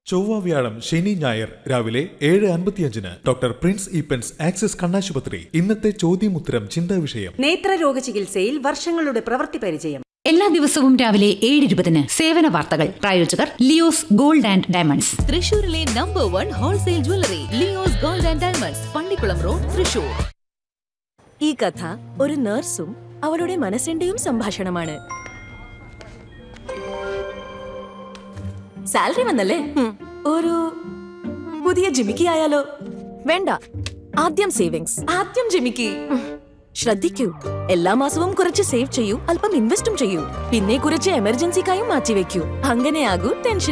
ചൊവ്വ വ്യാഴം ശനി ഞായർ രാവിലെ ഏഴ് അൻപത്തിയഞ്ചിന് ഡോക്ടർ പ്രിൻസ് ഈപ്പൻസ് ആക്സിസ് കണ്ണാശുപത്രി ഇന്നത്തെ ചോദ്യമുത്തരം ചിന്താ വിഷയം നേത്രരോഗ ചികിത്സയിൽ വർഷങ്ങളുടെ പ്രവൃത്തി പരിചയം എല്ലാ ദിവസവും രാവിലെ ഏഴ് ഇരുപതിന് സേവന വാർത്തകൾ പ്രായോജകർ ലിയോസ് ഗോൾഡ് ആൻഡ് ഡയമണ്ട്സ് തൃശൂരിലെ number one wholesale jewellery Leo's Gold and Diamonds Pallikulam road Thrissur ഈ കഥ ഒരു നഴ്സും അവളുടെ മനസ്സിന്റെയും സംഭാഷണമാണ് സാലറി വന്നല്ലേ ഒരു പുതിയ ജിമിക്കി ആയാലോ വേണ്ട ആദ്യം സേവിങ്സ് ആദ്യം ജിമിക്കി ശ്രദ്ധിക്കൂ എല്ലാ മാസവും കുറച്ച് സേവ് ചെയ്യൂ അല്പം ഇൻവെസ്റ്റും ചെയ്യൂ പിന്നെ കുറച്ച് എമർജൻസിക്കായും മാറ്റിവെക്കൂ അങ്ങനെയാകൂ ടെൻഷൻ